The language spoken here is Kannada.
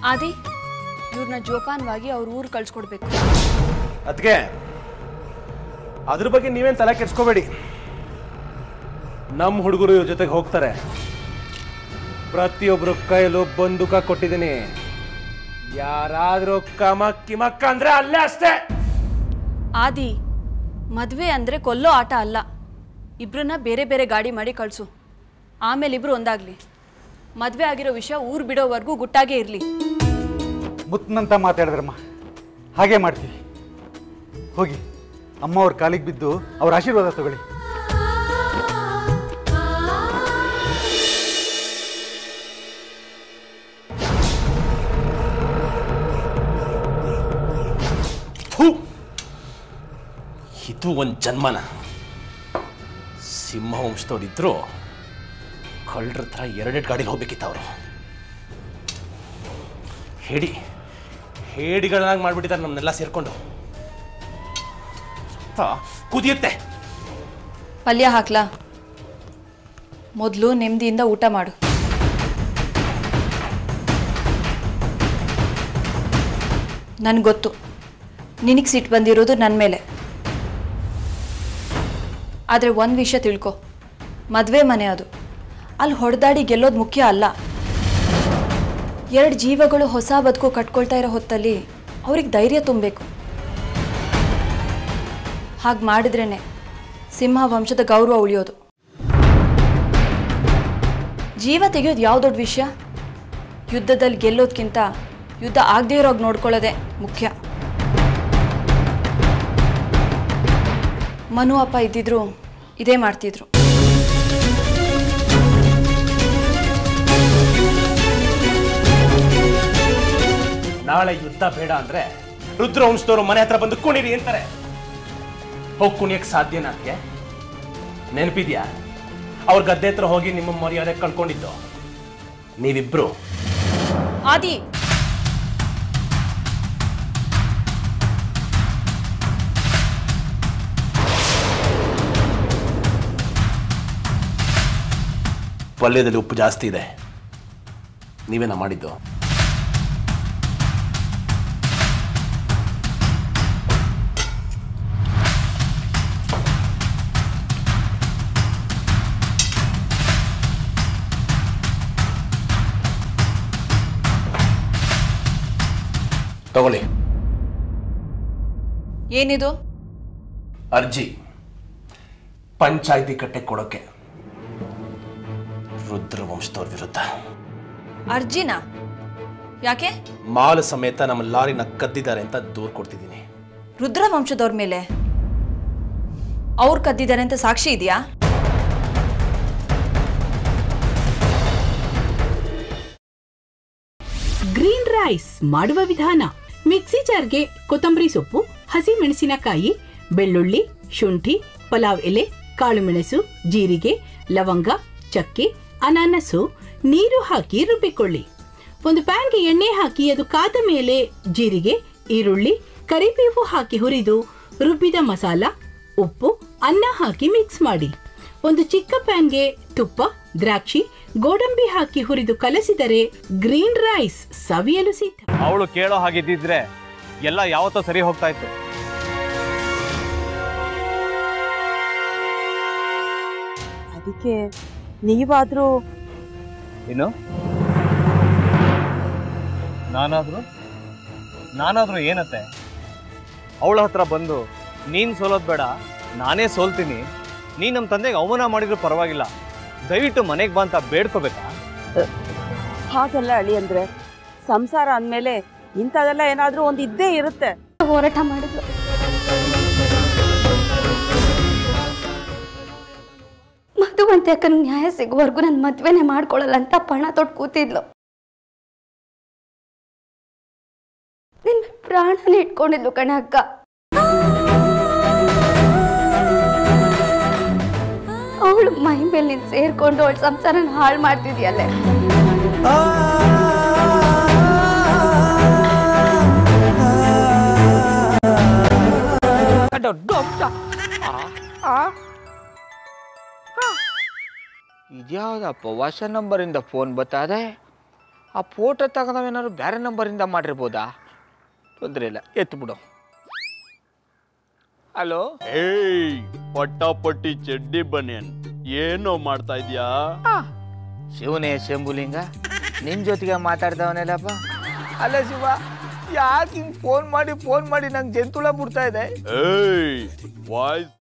ಆದಿ ಇವ್ರನ್ನ ಜೋಪಾನವಾಗಿ ಅವ್ರ ಊರು ಕಳ್ಸ್ಕೊಡ್ಬೇಕು ಅದಕ್ಕೆ ಅದ್ರ ಬಗ್ಗೆ ನೀವೇನು ತಲೆ ಕೆಡ್ಸ್ಕೋಬೇಡಿ ನಮ್ಮ ಹುಡುಗರು ಇವ್ರ ಜೊತೆಗೆ ಹೋಗ್ತಾರೆ ಪ್ರತಿಯೊಬ್ರು ಕೈಲೂ ಬಂದೂಕ ಕೊಟ್ಟಿದ್ದೀನಿ ಯಾರಾದ್ರೂ ಕಮಕ್ ಕಿಮಕ್ಕ ಅಂದ್ರೆ ಅಲ್ಲೇ ಅಷ್ಟೇ ಆದಿ ಮದುವೆ ಅಂದರೆ ಕೊಲ್ಲೋ ಆಟ ಅಲ್ಲ ಇಬ್ರನ್ನ ಬೇರೆ ಬೇರೆ ಗಾಡಿ ಮಾಡಿ ಕಳಿಸು ಆಮೇಲೆ ಇಬ್ರು ಒಂದಾಗ್ಲಿ ಮದುವೆ ಆಗಿರೋ ವಿಷಯ ಊರು ಬಿಡೋವರೆಗೂ ಗುಟ್ಟಾಗೇ ಇರಲಿ ಮುತ್ತನಂತ ಮಾತಾಡಿದ್ರಮ್ಮ ಹಾಗೆ ಮಾಡ್ತೀವಿ ಹೋಗಿ ಅಮ್ಮ ಅವ್ರ ಕಾಲಿಗೆ ಬಿದ್ದು ಅವ್ರ ಆಶೀರ್ವಾದ ತಗೊಳ್ಳಿ ಥು! ಇದು ಒಂದು ಜನ್ಮನ ಸಿಂಹ ವಂಶದವ್ರಿದ್ರು ಕಳ್ಳರ ಥರ ಎರಡೆರಡು ಗಾಡಿಲಿ ಹೋಗ್ಬೇಕಿತ್ತು ಅವರು ಹೇಡಿ ಹೇಡಿಗಳನ್ನಾಗಿ ಮಾಡ್ಬಿಟ್ಟಿದ್ದಾರೆ ನಮ್ಮನ್ನೆಲ್ಲ ಸೇರ್ಕೊಂಡು ರಕ್ತ ಕುದಿಯುತ್ತೆ ಪಲ್ಯ ಹಾಕ್ಲಾ ಮೊದಲು ನೆಮ್ಮದಿಯಿಂದ ಊಟ ಮಾಡು ನನಗೆ ಗೊತ್ತು ನಿನಗೆ ಸಿಟ್ಟು ಬಂದಿರೋದು ನನ್ನ ಮೇಲೆ ಆದರೆ ಒಂದು ವಿಷಯ ತಿಳ್ಕೊ ಮದುವೆ ಮನೆ ಅದು ಅಲ್ಲಿ ಹೊಡೆದಾಡಿ ಗೆಲ್ಲೋದು ಮುಖ್ಯ ಅಲ್ಲ ಎರಡು ಜೀವಗಳು ಹೊಸ ಬದುಕು ಕಟ್ಕೊಳ್ತಾ ಇರೋ ಹೊತ್ತಲ್ಲಿ ಅವ್ರಿಗೆ ಧೈರ್ಯ ತುಂಬಬೇಕು ಹಾಗೆ ಮಾಡಿದ್ರೇ ಸಿಂಹ ವಂಶದ ಗೌರವ ಉಳಿಯೋದು ಜೀವ ತೆಗೆಯೋದು ಯಾವ ದೊಡ್ಡ ವಿಷಯ ಯುದ್ಧದಲ್ಲಿ ಗೆಲ್ಲೋದ್ಕಿಂತ ಯುದ್ಧ ಆಗದೇ ಇರೋಗಿ ನೋಡ್ಕೊಳ್ಳೋದೇ ಮುಖ್ಯ ಮನು ಅಪ್ಪ ಇದ್ದಿದ್ರು ಇದೇ ಮಾಡ್ತಿದ್ರು ನಾಳೆ ಯುದ್ಧ ಬೇಡ ಅಂದ್ರೆ ರುದ್ರವಂಶದವರು ಮನೆ ಹತ್ರ ಬಂದು ಕುಣಿರಿ ಅಂತಾರೆ ಹೋಗಿ ಕುಣಿಯಕ್ಕೆ ಸಾಧ್ಯನಾ ಅದಕ್ಕೆ ನೆನಪಿದ್ಯಾ ಅವ್ರ ಗದ್ದೆ ಹತ್ರ ಹೋಗಿ ನಿಮ್ಮ ಮರ್ಯಾದೆ ಕಳ್ಕೊಂಡಿದ್ದು ನೀವಿಬ್ರು ಆದಿ ಪಲ್ಯದಲ್ಲಿ ಉಪ್ಪು ಜಾಸ್ತಿ ಇದೆ ನೀವೇನ ಮಾಡಿದ್ದು ತಗೊಳ್ಳಿ ಏನಿದು ಅರ್ಜಿ ಪಂಚಾಯತಿ ಕಟ್ಟೆ ಕೊಡೋಕೆ ರುದ್ರವಂಶದವ್ರ ವಿರುದ್ಧ ಅರ್ಜಿನಾ ಯಾಕೆ ಮಾಲ್ ಸಮೇತ ನಮ್ಮ ಲಾರಿನ ಕದ್ದಿದ್ದಾರೆ ಅಂತ ದೂರು ಕೊಡ್ತಿದ್ದೀನಿ ರುದ್ರ ವಂಶದವ್ರ ಮೇಲೆ ಅವ್ರು ಕದ್ದಿದ್ದಾರೆ ಅಂತ ಸಾಕ್ಷಿ ಇದೆಯಾ ಗ್ರೀನ್ ರೈಸ್ ಮಾಡುವ ವಿಧಾನ ಮಿಕ್ಸಿ ಜಾರ್ಗೆ ಕೊತ್ತಂಬರಿ ಸೊಪ್ಪು ಹಸಿ ಮೆಣಸಿನಕಾಯಿ ಬೆಳ್ಳುಳ್ಳಿ ಶುಂಠಿ ಪಲಾವ್ ಎಲೆ ಕಾಳುಮೆಣಸು ಜೀರಿಗೆ ಲವಂಗ ಚಕ್ಕೆ ಅನಾನಸು ನೀರು ಹಾಕಿ ರುಬ್ಬಿಕೊಳ್ಳಿ ಒಂದು ಪ್ಯಾನ್ಗೆ ಎಣ್ಣೆ ಹಾಕಿ ಅದು ಕಾದ ಮೇಲೆ ಜೀರಿಗೆ ಈರುಳ್ಳಿ ಕರಿಬೇವು ಹಾಕಿ ಹುರಿದು ರುಬ್ಬಿದ ಮಸಾಲ ಉಪ್ಪು ಅನ್ನ ಹಾಕಿ ಮಿಕ್ಸ್ ಮಾಡಿ ಒಂದು ಚಿಕ್ಕ ಪ್ಯಾನ್ಗೆ ತುಪ್ಪ ದ್ರಾಕ್ಷಿ ಗೋಡಂಬಿ ಹಾಕಿ ಹುರಿದು ಕಲಸಿದರೆ ಗ್ರೀನ್ ರೈಸ್ ಸವಿಯಲು ಸಿದ್ಧ ಅವಳು ಕೇಳೋ ಹಾಗಿದ್ದಿದ್ರೆ ಎಲ್ಲ ಯಾವತ್ತೋ ಸರಿ ಹೋಗ್ತಾ ಇತ್ತು ಅದಕ್ಕೆ ನೀವಾದ್ರೂ ಏನು ನಾನಾದ್ರೂ ನಾನಾದ್ರೂ ಏನತ್ತೆ ಅವಳ ಹತ್ರ ಬಂದು ನೀನ್ ಸೋಲೋದ್ ಬೇಡ ನಾನೇ ಸೋಲ್ತೀನಿ ನೀನ್ ನಮ್ಮ ತಂದೆಗೆ ಅವಮಾನ ಮಾಡಿದ್ರು ಪರವಾಗಿಲ್ಲ ದಯವಿಟ್ಟು ಮನೆಗೆ ಬಾ ಅಂತ ಬೇಡ್ಕೋಬೇಕಾ ಹಾಗೆಲ್ಲ ಅಳಿ ಅಂದ್ರೆ ಸಂಸಾರ ಅಂದ್ಮೇಲೆ ಇಂಥದೆಲ್ಲ ಏನಾದ್ರೂ ಒಂದು ಇದ್ದೇ ಇರುತ್ತೆ ಹೋರಾಟ ಮಾಡಿದ್ಲು ಮಧುವಂತೆ ಅಕ್ಕನ ನ್ಯಾಯ ಸಿಗುವವರೆಗೂ ನನ್ನ ಮದ್ವೆನೆ ಮಾಡ್ಕೊಳ್ಳಲ್ಲ ಅಂತ ಪಣ ತೊಟ್ಟು ಕೂತಿದ್ಲು ನಿನ್ನ ಪ್ರಾಣನ ಇಟ್ಕೊಂಡಿದ್ಲು ಕಣೆ ಅಕ್ಕ ಅವಳು ಮೈ ಮೇಲೆ ನೀನು ಸೇರ್ಕೊಂಡು ಅವಳ ಸಂಸಾರನ ಹಾಳು ಮಾಡ್ತಿದ್ಯಲ್ಲೇ ಇದ್ಯಾವುದಪ್ಪ ಹೊಸ ನಂಬರಿಂದ ಫೋನ್ ಬರ್ತಾದೆ ಆ ಫೋಟೋ ತಗೊಂಡವೇನಾದ್ರು ಬೇರೆ ನಂಬರಿಂದ ಮಾಡಿರ್ಬೋದಾ ತೊಂದರೆ ಇಲ್ಲ ಎತ್ತು ಬಿಡು ಹಲೋ ಏಯ್ ಪಟ್ಟಾಪಟ್ಟಿ ಚಡ್ಡಿ ಬನಿಯನ್ ಏನೋ ಮಾಡ್ತಾ ಇದ್ಯಾ ಶಿವನೇ ಶಂಭುಲಿಂಗ ನಿನ್ ಜೊತೆಗೆ ಮಾತಾಡ್ದವನೆಲ್ಲಪ್ಪ ಅಲ್ಲ ಶಿವ ಯಾಕೆ ಹಿಂಗ್ ಫೋನ್ ಮಾಡಿ ಫೋನ್ ಮಾಡಿ ನಂಗೆ ಜಂತುಳ ಬಿಡ್ತಾ ಇದೆ ಏಯ್ ವಾಯ್ಸ್